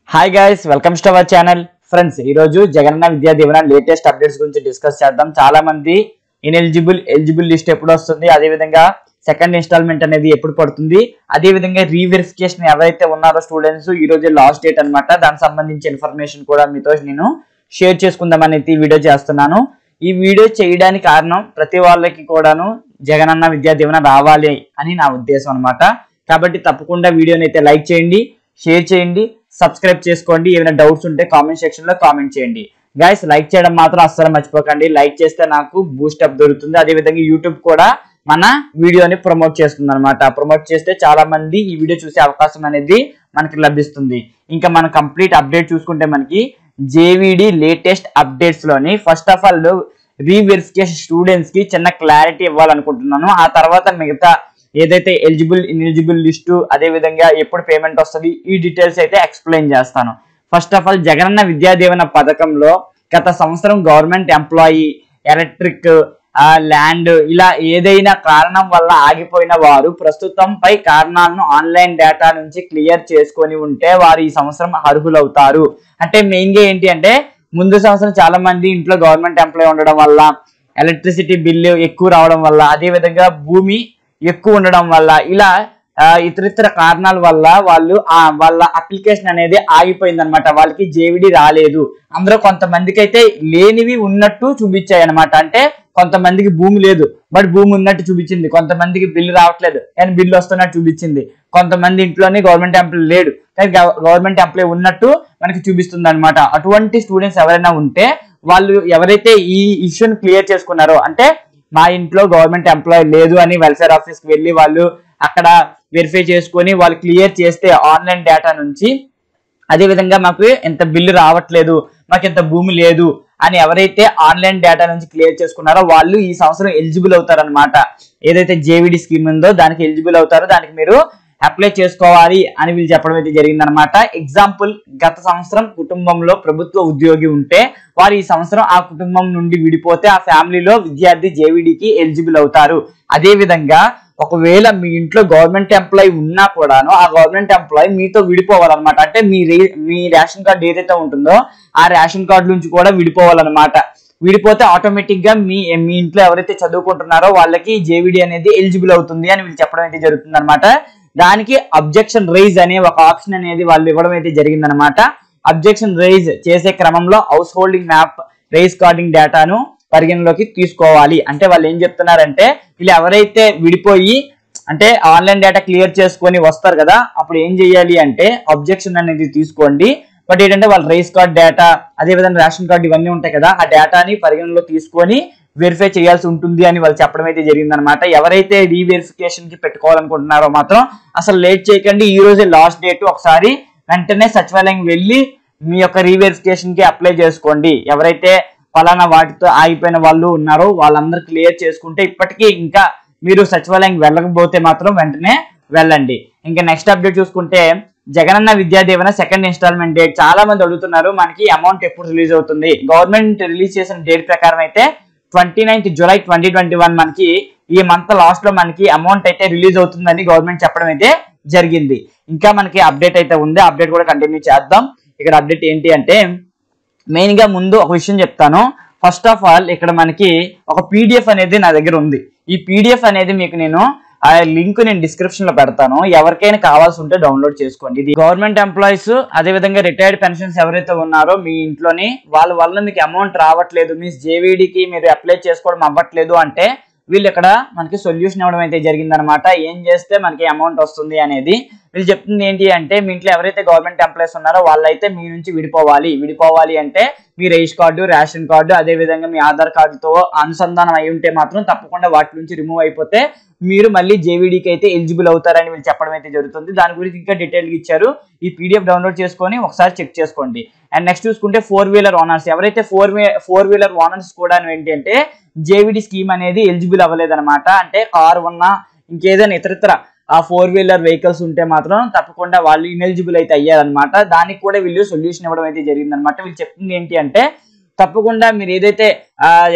hi guys welcome to our channel friends ఈ రోజు Jagananna Vidya Deevena latest updates గురించి డిస్కస్ చేద్దాం చాలా మంది ఇన్ఎలిజిబుల్ ఎలిజిబుల్ లిస్ట్ ఎప్పుడు వస్తుంది అదే విధంగా సెకండ్ ఇన్స్టాల్మెంట్ అనేది ఎప్పుడు పడుతుంది అదే విధంగా రీవెరిఫికేషన్ ఎవరైతే ఉన్నారో స్టూడెంట్స్ ఈ రోజు లాస్ట్ డేట్ అన్నమాట దానికి సంబంధించి ఇన్ఫర్మేషన్ కూడా మీతో నేను షేర్ చేసుకుందామని అయితే ఈ వీడియో చేస్తున్నాను ఈ వీడియో చేయడానికి కారణం ప్రతి వాళ్ళకి కూడాను జగనన్న విద్యా దీవెన రావాలి అని నా ఉద్దేశం అన్నమాట కాబట్టి తప్పకుండా వీడియోని అయితే లైక్ చేయండి షేర్ చేయండి సబ్స్క్రైబ్ చేసుకోండి ఏమైనా డౌట్స్ ఉంటే కామెంట్ సెక్షన్ లో కామెంట్ చేయండి గైస్ లైక్ చేయడం మాత్రం అస్సలు మర్చిపోకండి లైక్ చేస్తే నాకు బూస్ట్ అప్ దొరుకుతుంది అదే విధంగా యూట్యూబ్ కూడా మన వీడియోని ప్రమోట్ చేస్తుంది అనమాట ప్రమోట్ చేస్తే చాలా మంది ఈ వీడియో చూసే అవకాశం అనేది మనకి లభిస్తుంది ఇంకా మన కంప్లీట్ అప్డేట్ చూసుకుంటే మనకి జేవిడి లేటెస్ట్ అప్డేట్స్ లోని first of all reverification students కి చిన్న క్లారిటీ ఇవ్వాలనుకుంటున్నాను ఆ తర్వాత మిగతా ఏదైతే ఎలిజిబుల్ ఇన్ఎలిజిబుల్ లిస్టు అదే విధంగా ఎప్పుడు పేమెంట్ వస్తుంది ఈ డీటెయిల్స్ అయితే ఎక్స్ప్లెయిన్ చేస్తాను first of all Jagananna Vidya దీవెన పథకంలో గత సంవత్సరం గవర్నమెంట్ ఎంప్లాయీ ఎలక్ట్రిక్ ల్యాండ్ ఇలా ఏదైనా కారణం వల్ల ఆగిపోయిన వారు ప్రస్తుతం పై కారణాలను ఆన్లైన్ డేటా నుంచి క్లియర్ చేసుకొని ఉంటే వారు ఈ సంవత్సరం అర్హులవుతారు అంటే మెయిన్ గా ఏంటి అంటే ముందు సంవత్సరం చాలా మంది ఇంట్లో గవర్నమెంట్ ఎంప్లాయీ ఉండడం వల్ల ఎలక్ట్రిసిటీ బిల్లు ఎక్కువ రావడం వల్ల అదే విధంగా భూమి ఎక్కువ ఉండడం వల్ల ఇలా ఆ, ఇతరితర కారణాల వల్ల వాళ్ళు ఆ వాళ్ళ అప్లికేషన్ అనేది ఆగిపోయింది అనమాట వాళ్ళకి జేవిడి రాలేదు అందులో కొంతమందికి అయితే లేనివి ఉన్నట్టు చూపించాయి అనమాట అంటే కొంతమందికి భూమి లేదు బట్ భూమి ఉన్నట్టు చూపించింది కొంతమందికి బిల్లు రావట్లేదు కానీ బిల్లు వస్తున్నట్టు చూపించింది కొంతమంది ఇంట్లోనే గవర్నమెంట్ ఎంప్లాయ్ లేడు కానీ గవర్నమెంట్ ఎంప్లాయ్ ఉన్నట్టు మనకి చూపిస్తుంది అనమాట అటువంటి స్టూడెంట్స్ ఎవరైనా ఉంటే వాళ్ళు ఎవరైతే ఈ ఇష్యూని క్లియర్ చేసుకున్నారో అంటే మా ఇంట్లో గవర్నమెంట్ ఎంప్లాయ్ లేదు అని వెల్ఫేర్ ఆఫీస్కి వెళ్ళి వాళ్ళు అక్కడ వెరిఫై చేసుకొని వాళ్ళు క్లియర్ చేస్తే ఆన్లైన్ డేటా నుంచి అదే విధంగా మాకు ఇంత బిల్లు రావట్లేదు మాకు ఇంత భూమి లేదు అని ఎవరైతే ఆన్లైన్ డేటా నుంచి క్లియర్ చేసుకున్నారో వాళ్ళు ఈ సంవత్సరం ఎలిజిబుల్ అవుతారనమాట ఏదైతే జేవిడి స్కీమ్ ఉందో దానికి ఎలిజిబుల్ అవుతారో దానికి మీరు అప్లై చేసుకోవాలి అని వీళ్ళు చెప్పడం అయితే జరిగిందనమాట ఎగ్జాంపుల్ గత సంవత్సరం కుటుంబంలో ప్రభుత్వ ఉద్యోగి ఉంటే వారు ఈ సంవత్సరం ఆ కుటుంబం నుండి విడిపోతే ఆ ఫ్యామిలీలో విద్యార్థి జేవిడికి ఎలిజిబుల్ అవుతారు అదే విధంగా ఒకవేళ మీ ఇంట్లో గవర్నమెంట్ ఎంప్లాయీ ఉన్నా కూడాను ఆ గవర్నమెంట్ ఎంప్లాయీ మీతో విడిపోవాలన్నమాట అంటే మీ రే- మీ రేషన్ కార్డు ఏదైతే ఉంటుందో ఆ రేషన్ కార్డు నుంచి కూడా విడిపోవాలన్నమాట విడిపోతే ఆటోమేటిక్ గా మీ మీ ఇంట్లో ఎవరైతే చదువుకుంటున్నారో వాళ్ళకి జేవిడి అనేది ఎలిజిబుల్ అవుతుంది అని వీళ్ళు చెప్పడం అయితే జరుగుతుంది దానికి అబ్జెక్షన్ రైజ్ అనే ఒక ఆప్షన్ అనేది వాళ్ళు ఇవ్వడం అయితే జరిగిందనమాట అబ్జెక్షన్ రైజ్ చేసే క్రమంలో house holding map rice carding డేటాను పరిగణలోకి తీసుకోవాలి అంటే వాళ్ళు ఏం చెప్తున్నారంటే వీళ్ళు ఎవరైతే విడిపోయి అంటే ఆన్లైన్ డేటా క్లియర్ చేసుకొని వస్తారు కదా అప్పుడు ఏం చేయాలి అంటే అబ్జెక్షన్ అనేది తీసుకోండి బట్ ఏంటంటే వాళ్ళ రైస్ కార్డ్ డేటా అదే విధంగా రేషన్ కార్డు ఇవన్నీ ఉంటాయి కదా ఆ డేటాని పరిగణలో తీసుకొని వెరిఫై చేయాల్సి ఉంటుంది అని వాళ్ళు చెప్పడం అయితే జరిగిందనమాట ఎవరైతే రీవెరిఫికేషన్ కి పెట్టుకోవాలనుకుంటున్నారో మాత్రం అసలు లేట్ చేయకండి ఈ రోజే లాస్ట్ డేట్ ఒకసారి వెంటనే సచివాలయం వెళ్ళి మీ యొక్క రీవెరిఫికేషన్ కి అప్లై చేసుకోండి ఎవరైతే ఫలానా వాటితో ఆగిపోయిన వాళ్ళు ఉన్నారో వాళ్ళందరూ క్లియర్ చేసుకుంటే ఇప్పటికీ ఇంకా మీరు సచివాలయం వెళ్ళకపోతే మాత్రం వెంటనే వెళ్ళండి ఇంకా నెక్స్ట్ అప్డేట్ చూసుకుంటే జగనన్న విద్యా దీవెన సెకండ్ ఇన్స్టాల్మెంట్ డేట్ చాలా మంది అడుగుతున్నారు మనకి అమౌంట్ ఎప్పుడు రిలీజ్ అవుతుంది గవర్నమెంట్ రిలీజ్ చేసిన డేట్ ప్రకారం అయితే twenty ninth July twenty twenty one మనకి ఈ మంత్ లాస్ట్ లో మనకి అమౌంట్ అయితే రిలీజ్ అవుతుందని గవర్నమెంట్ చెప్పడం అయితే జరిగింది ఇంకా మనకి అప్డేట్ అయితే ఉంది అప్డేట్ కూడా కంటిన్యూ చేద్దాం ఇక్కడ అప్డేట్ ఏంటి అంటే మెయిన్ గా ముందు ఒక విషయం చెప్తాను ఫస్ట్ ఆఫ్ ఆల్ ఇక్కడ మనకి ఒక పీడిఎఫ్ అనేది నా దగ్గర ఉంది ఈ పీడిఎఫ్ అనేది మీకు నేను ఆ లింక్ నేను డిస్క్రిప్షన్ లో పెడతాను ఎవరికైనా కావాల్సి ఉంటే డౌన్లోడ్ చేసుకోండి ఇది గవర్నమెంట్ ఎంప్లాయీస్ అదే విధంగా రిటైర్డ్ పెన్షన్స్ ఎవరైతే ఉన్నారో మీ ఇంట్లోని వాళ్ళ వల్ల మీకు అమౌంట్ రావట్లేదు మీన్స్ జేవీడీకి మీరు అప్లై చేసుకోవడం అవ్వట్లేదు అంటే వీళ్ళు ఇక్కడ మనకి సొల్యూషన్ ఇవ్వడం అయితే జరిగిందనమాట ఏం చేస్తే మనకి అమౌంట్ వస్తుంది అనేది వీళ్ళు చెప్తుంది ఏంటి అంటే మీ ఇంట్లో ఎవరైతే గవర్నమెంట్ ఎంప్లాయీస్ ఉన్నారో వాళ్ళైతే మీ నుంచి విడిపోవాలి విడిపోవాలి అంటే మీ రేషన్ కార్డు రేషన్ కార్డు అదే విధంగా మీ ఆధార్ కార్డుతో అనుసంధానం అయి ఉంటే మాత్రం తప్పకుండా వాటి నుంచి రిమూవ్ అయిపోతే మీరు మళ్ళీ జేవీడీకి అయితే ఎలిజిబుల్ అవుతారని వీళ్ళు చెప్పడం అయితే జరుగుతుంది దాని గురించి ఇంకా డీటెయిల్గా ఇచ్చారు ఈ పీడిఎఫ్ డౌన్లోడ్ చేసుకొని ఒకసారి చెక్ చేసుకోండి అండ్ నెక్స్ట్ చూసుకుంటే ఫోర్ వీలర్ ఓనర్స్ ఎవరైతే ఫోర్ ఫోర్ వీలర్ ఓనర్స్ కూడా ఏంటి అంటే జేవిడి స్కీమ్ అనేది ఎలిజిబుల్ అవ్వలేదన్నమాట అంటే కార్ ఉన్నా ఇంకేదైనా ఇతరితర ఆ ఫోర్ వీలర్ వెహికల్స్ ఉంటే మాత్రం తప్పకుండా వాళ్ళు ఇనెలిజిబుల్ అయితే అయ్యారనమాట దానికి కూడా వీళ్ళు సొల్యూషన్ ఇవ్వడం అయితే జరిగిందనమాట వీళ్ళు చెప్తుంది ఏంటి అంటే తప్పకుండా మీరు ఏదైతే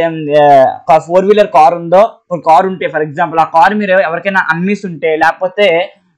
ఫోర్ వీలర్ కార్ ఉందో ఒక కార్ ఉంటే ఫర్ ఎగ్జాంపుల్ ఆ కార్ మీరు ఎవరికైనా అమ్మేస్తుంటే లేకపోతే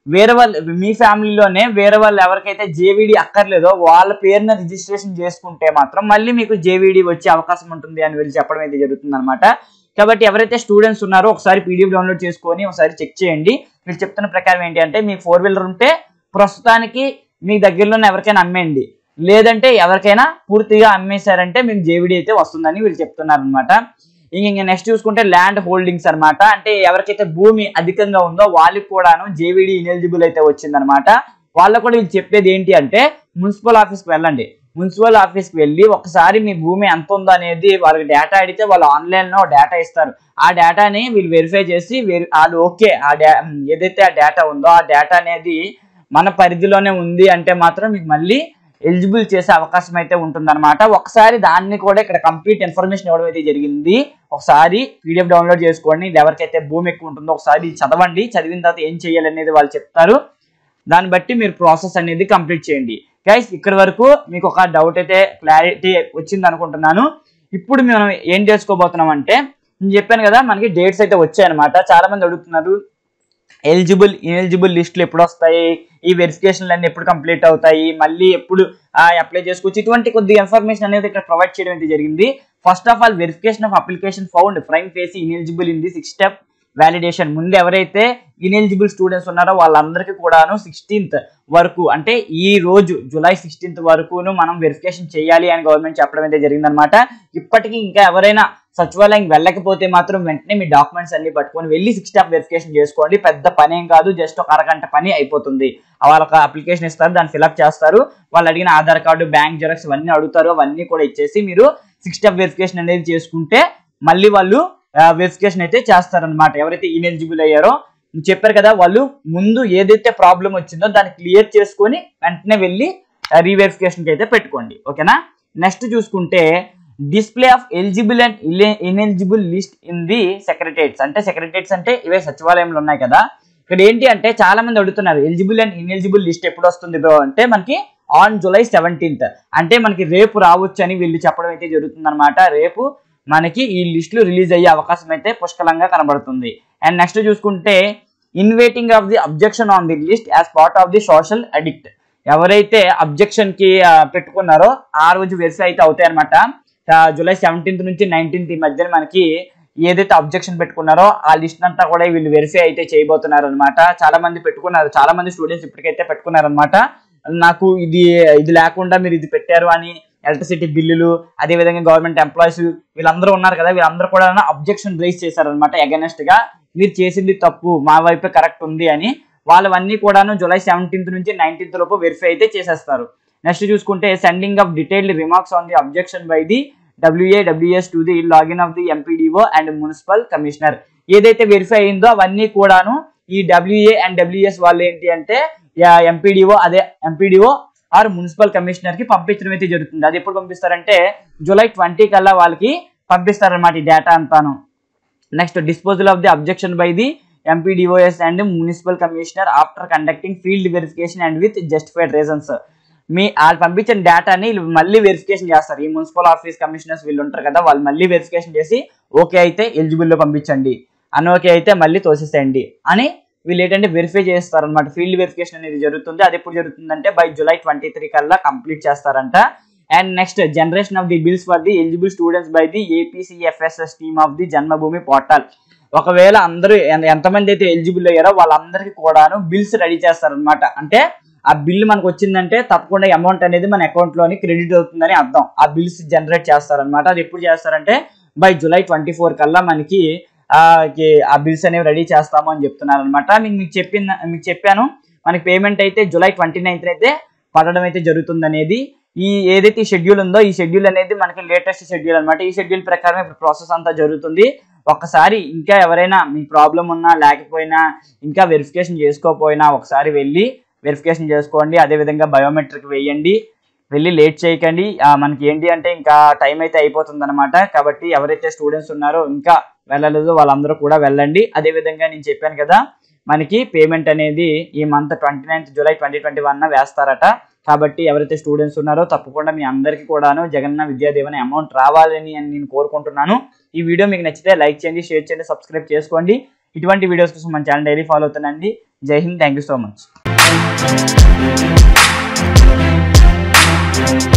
వేరే వాళ్ళు మీ ఫ్యామిలీలోనే వేరే వాళ్ళు ఎవరికైతే జేవిడి అక్కర్లేదో వాళ్ళ పేరున రిజిస్ట్రేషన్ చేసుకుంటే మాత్రం మళ్ళీ మీకు జేవిడి వచ్చే అవకాశం ఉంటుంది అని వెళ్ళి చెప్పడం అయితే జరుగుతుంది అనమాట కాబట్టి ఎవరైతే స్టూడెంట్స్ ఉన్నారో ఒకసారి పీడిఎఫ్ డౌన్లోడ్ చేసుకొని ఒకసారి చెక్ చేయండి మీరు చెప్తున్న ప్రకారం ఏంటి అంటే మీకు ఫోర్ వీలర్ ఉంటే ప్రస్తుతానికి మీ దగ్గరలోనే ఎవరికైనా అమ్మేయండి లేదంటే ఎవరికైనా పూర్తిగా అమ్మేశారంటే మీకు జేవిడి అయితే వస్తుందని వీళ్ళు చెప్తున్నారు అనమాట ఇంక నెక్స్ట్ చూసుకుంటే ల్యాండ్ హోల్డింగ్స్ అన్నమాట అంటే ఎవరికైతే భూమి అధికంగా ఉందో వాళ్ళకి కూడాను జేవిడి ఇనెలిజిబుల్ అయితే వచ్చిందనమాట వాళ్ళకు కూడా వీళ్ళు చెప్పేది ఏంటి అంటే మున్సిపల్ ఆఫీస్కి వెళ్ళండి మున్సిపల్ ఆఫీస్కి వెళ్ళి ఒకసారి మీ భూమి ఎంత ఉందో అనేది వాళ్ళకి డేటా అడిగితే వాళ్ళు ఆన్లైన్లో డేటా ఇస్తారు ఆ డేటాని వీళ్ళు వెరిఫై చేసి వెరి- వాళ్ళు ఓకే ఆ డా ఏదైతే ఆ డేటా ఉందో ఆ డేటా అనేది మన పరిధిలోనే ఉంది అంటే మాత్రం మీకు మళ్ళీ ఎలిజిబుల్ చేసే అవకాశం అయితే ఉంటుందన్నమాట ఒకసారి దాన్ని కూడా ఇక్కడ కంప్లీట్ ఇన్ఫర్మేషన్ ఇవ్వడం అయితే జరిగింది ఒకసారి పీడిఎఫ్ డౌన్లోడ్ చేసుకోండి ఇది ఎవరికైతే భూమి ఎక్కువ ఉంటుందో ఒకసారి చదవండి చదివిన తర్వాత ఏం చేయాలి అనేది వాళ్ళు చెప్తారు దాన్ని బట్టి మీరు ప్రాసెస్ అనేది కంప్లీట్ చేయండి గైస్ ఇక్కడి వరకు మీకు ఒక డౌట్ అయితే క్లారిటీ వచ్చింది అనుకుంటున్నాను ఇప్పుడు మనం ఏం చేసుకోబోతున్నాం అంటే నేను చెప్పాను కదా మనకి డేట్స్ అయితే వచ్చాయన్నమాట చాలా మంది అడుగుతున్నారు ఎలిజిబుల్ ఇనెలిజిబుల్ లిస్టులు ఎప్పుడు వస్తాయి ఈ వెరిఫికేషన్లు అన్ని ఎప్పుడు కంప్లీట్ అవుతాయి మళ్ళీ ఎప్పుడు అప్లై చేసుకోవచ్చు ఇటువంటి కొద్ది ఇన్ఫర్మేషన్ అనేది ఇక్కడ ప్రొవైడ్ చేయడం అయితే జరిగింది first of all verification of application found prime phase ineligible in the six step validation ముందు ఎవరైతే ఇనెలిజిబుల్ స్టూడెంట్స్ ఉన్నారో వాళ్ళందరికీ కూడాను సిక్స్టీన్త్ వరకు అంటే ఈ రోజు జూలై సిక్స్టీన్త్ వరకును మనం వెరిఫికేషన్ చేయాలి అని గవర్నమెంట్ చెప్పడం అయితే జరిగిందనమాట ఇప్పటికీ ఇంకా ఎవరైనా సచివాలయం వెళ్ళకపోతే మాత్రం వెంటనే మీ డాక్యుమెంట్స్ అన్ని పట్టుకొని వెళ్ళి సిక్స్ స్టాప్ వెరిఫికేషన్ చేసుకోండి పెద్ద పని ఏం కాదు జస్ట్ ఒక అరగంట పని అయిపోతుంది వాళ్ళకి అప్లికేషన్ ఇస్తారు దాన్ని ఫిల్అప్ చేస్తారు వాళ్ళు అడిగిన ఆధార్ కార్డు బ్యాంక్ జెరాక్స్ ఇవన్నీ అడుగుతారు అవన్నీ కూడా ఇచ్చేసి మీరు సిక్స్ స్టాప్ వెరిఫికేషన్ అనేది చేసుకుంటే మళ్ళీ వాళ్ళు వెరిఫికేషన్ అయితే చేస్తారనమాట ఎవరైతే ఇనెలిజిబుల్ అయ్యారో చెప్పారు కదా వాళ్ళు ముందు ఏదైతే ప్రాబ్లం వచ్చిందో దాన్ని క్లియర్ చేసుకొని వెంటనే వెళ్ళి రీవెరిఫికేషన్కి అయితే పెట్టుకోండి ఓకేనా నెక్స్ట్ చూసుకుంటే display of eligible and ineligible list in the secretariats అంటే సెక్రటరేట్స్ అంటే ఇవే సచివాలయంలో ఉన్నాయి కదా ఇక్కడ ఏంటి అంటే చాలా మంది అడుగుతున్నారు ఎలిజిబుల్ అండ్ ఇన్ఎలిజిబుల్ లిస్ట్ ఎప్పుడు వస్తుంది బ్రో అంటే మనకి ఆన్ జూలై సెవెంటీన్త్ అంటే మనకి రేపు రావచ్చు అని వీళ్ళు చెప్పడం అయితే జరుగుతుంది రేపు మనకి ఈ లిస్టులు రిలీజ్ అయ్యే అవకాశం అయితే పుష్కలంగా కనబడుతుంది అండ్ నెక్స్ట్ చూసుకుంటే inviting of the objection on the list as part of the social అడిక్ట్ ఎవరైతే అబ్జెక్షన్ కి ఆ, పెట్టుకున్నారో ఆ రోజు వెరిఫై అయితే అవుతాయి అనమాట జూలై సెవెంటీన్త్ నుంచి నైన్టీన్త్ ఈ మధ్యన మనకి ఏదైతే అబ్జెక్షన్ పెట్టుకున్నారో ఆ లిస్ట్ అంతా కూడా వీళ్ళు వెరిఫై అయితే చేయబోతున్నారు అనమాట చాలా మంది పెట్టుకున్నారు చాలా మంది స్టూడెంట్స్ ఇప్పటికైతే పెట్టుకున్నారు అనమాట నాకు ఇది ఇది లేకుండా మీరు ఇది పెట్టారు అని ఎలక్ట్రిసిటీ బిల్లులు అదే విధంగా గవర్నమెంట్ ఎంప్లాయీస్ వీళ్ళందరూ ఉన్నారు కదా వీళ్ళందరూ కూడా అబ్జెక్షన్ రైజ్ చేశారనమాట అగెనెస్ట్ గా మీరు చేసింది తప్పు మా వైపే కరెక్ట్ ఉంది అని వాళ్ళవన్నీ కూడాను జూలై సెవెంటీన్త్ నుంచి నైన్టీన్త్ లోపు వెరిఫై అయితే చేసేస్తారు నెక్స్ట్ చూసుకుంటే sending of detailed remarks on the objection by the WA WS to the login of the MPDO and municipal commissioner ఏదైతే వెరిఫై అయిందో అవన్నీ కూడాను ఈ డబ్ల్యూఏ అండ్ డబ్ల్యూఎస్ వాళ్ళు ఏంటి అంటే ఎంపీడీఓ అదే ఎంపీడీఓ ఆర్ మున్సిపల్ కమిషనర్ కి పంపించడం అయితే జరుగుతుంది అది ఎప్పుడు పంపిస్తారంటే జూలై ట్వంటీ కల్లా వాళ్ళకి పంపిస్తారన్నమాట ఈ డేటా అంతాను next disposal of the objection by the MPDOs and municipal commissioner after conducting field verification and with justified reasons మీ వాళ్ళు పంపించిన డేటాని వీళ్ళు మళ్ళీ వెరిఫికేషన్ చేస్తారు ఈ మున్సిపల్ ఆఫీస్ కమిషనర్స్ వీళ్ళు ఉంటారు కదా వాళ్ళు మళ్ళీ వెరిఫికేషన్ చేసి ఓకే అయితే eligible లో పంపించండి అన్ ఓకే అయితే మళ్ళీ తోసేసేయండి అని వీళ్ళు ఏంటంటే వెరిఫై చేస్తారు అనమాట ఫీల్డ్ వెరిఫికేషన్ అనేది జరుగుతుంది అది ఎప్పుడు జరుగుతుందంటే బై జూలై ట్వంటీ త్రీ కల్లా కంప్లీట్ చేస్తారంట and next generation of the bills for the eligible students by the APCFSS team of the Janmabhoomi portal ఒకవేళ అందరూ ఎన్- ఎంతమంది అయితే ఎలిజిబుల్ అయ్యారో వాళ్ళందరికీ కూడాను బిల్స్ రెడీ చేస్తారనమాట అంటే ఆ బిల్ మనకు వచ్చిందంటే తప్పకుండా అమౌంట్ అనేది మన అకౌంట్ లోని క్రెడిట్ అవుతుందని అర్థం ఆ బిల్స్ జనరేట్ చేస్తారనమాట అది ఎప్పుడు చేస్తారంటే బై జూలై ట్వంటీ ఫోర్ కల్లా మనకి ఆ కి- ఆ బిల్స్ అనేవి రెడీ చేస్తాము అని చెప్తున్నారు అనమాట మీకు మీకు చెప్పిన మీకు చెప్పాను మనకి పేమెంట్ అయితే జూలై ట్వంటీ నైన్త్ అయితే పడడం అయితే జరుగుతుంది అనేది ఈ ఏదైతే ఈ షెడ్యూల్ ఉందో ఈ షెడ్యూల్ అనేది మనకి లేటెస్ట్ షెడ్యూల్ అన్నమాట ఈ షెడ్యూల్ ప్రకారం ఇప్పుడు ప్రాసెస్ అంతా జరుగుతుంది ఒక్కసారి ఇంకా ఎవరైనా మీ ప్రాబ్లం ఉన్నా లేకపోయినా ఇంకా వెరిఫికేషన్ చేసుకోకపోయినా ఒకసారి వెళ్ళి వెరిఫికేషన్ చేసుకోండి అదే విధంగా బయోమెట్రిక్ వేయండి వెళ్ళి లేట్ చేయకండి ఆ, మనకి ఏంటి అంటే ఇంకా టైం అయితే అయిపోతుంది అనమాట కాబట్టి ఎవరైతే స్టూడెంట్స్ ఉన్నారో ఇంకా వెళ్ళలేదు వాళ్ళందరూ కూడా వెళ్ళండి అదే విధంగా నేను చెప్పాను కదా మనకి పేమెంట్ అనేది ఈ month twenty ninth July twenty twenty one వేస్తారట కాబట్టి ఎవరైతే స్టూడెంట్స్ ఉన్నారో తప్పకుండా మీ అందరికీ కూడాను జగన్న విద్యాదేవని అమౌంట్ రావాలని అని నేను కోరుకుంటున్నాను ఈ వీడియో మీకు నచ్చితే లైక్ చేయండి షేర్ చేయండి సబ్స్క్రైబ్ చేసుకోండి ఇటువంటి వీడియోస్ కోసం మన ఛానల్ డైలీ ఫాలో అవుతానండి జై హింద్ థ్యాంక్ యూ సో మచ్